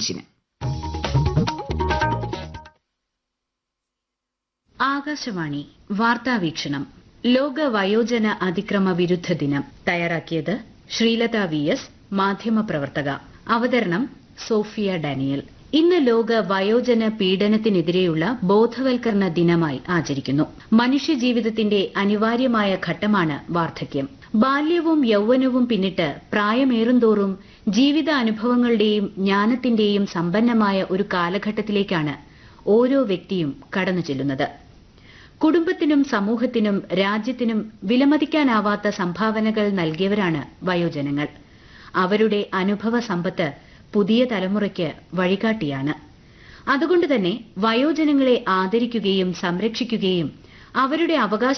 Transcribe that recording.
പതിനഞ്ചിന് ആകാശവാണി വാർത്താവീക്ഷണം ലോക വയോജന അതിക്രമ വിരുദ്ധ ദിനം തയ്യാറാക്കിയത് ശ്രീലത വി എസ് മാധ്യമപ്രവർത്തക അവതരണം സോഫിയ ഡാനിയൽ ഇന്ന് ലോക വയോജന പീഡനത്തിനെതിരെയുള്ള ബോധവൽക്കരണ ദിനമായി ആചരിക്കുന്നു മനുഷ്യജീവിതത്തിന്റെ അനിവാര്യമായ ഘട്ടമാണ് വാർദ്ധക്യം ബാല്യവും യൌവനവും പിന്നിട്ട് പ്രായമേറുംതോറും ജീവിതാനുഭവങ്ങളുടെയും ജ്ഞാനത്തിന്റെയും സമ്പന്നമായ ഒരു കാലഘട്ടത്തിലേക്കാണ് ഓരോ വ്യക്തിയും കടന്നു ചെല്ലുന്നത് കുടുംബത്തിനും സമൂഹത്തിനും രാജ്യത്തിനും വിലമതിക്കാനാവാത്ത സംഭാവനകൾ നൽകിയവരാണ് വയോജനങ്ങൾ അവരുടെ അനുഭവ സമ്പത്ത് പുതിയ തലമുറയ്ക്ക് വഴികാട്ടിയാണ് അതുകൊണ്ട് തന്നെ വയോജനങ്ങളെ ആദരിക്കുകയും സംരക്ഷിക്കുകയും അവരുടെ അവകാശ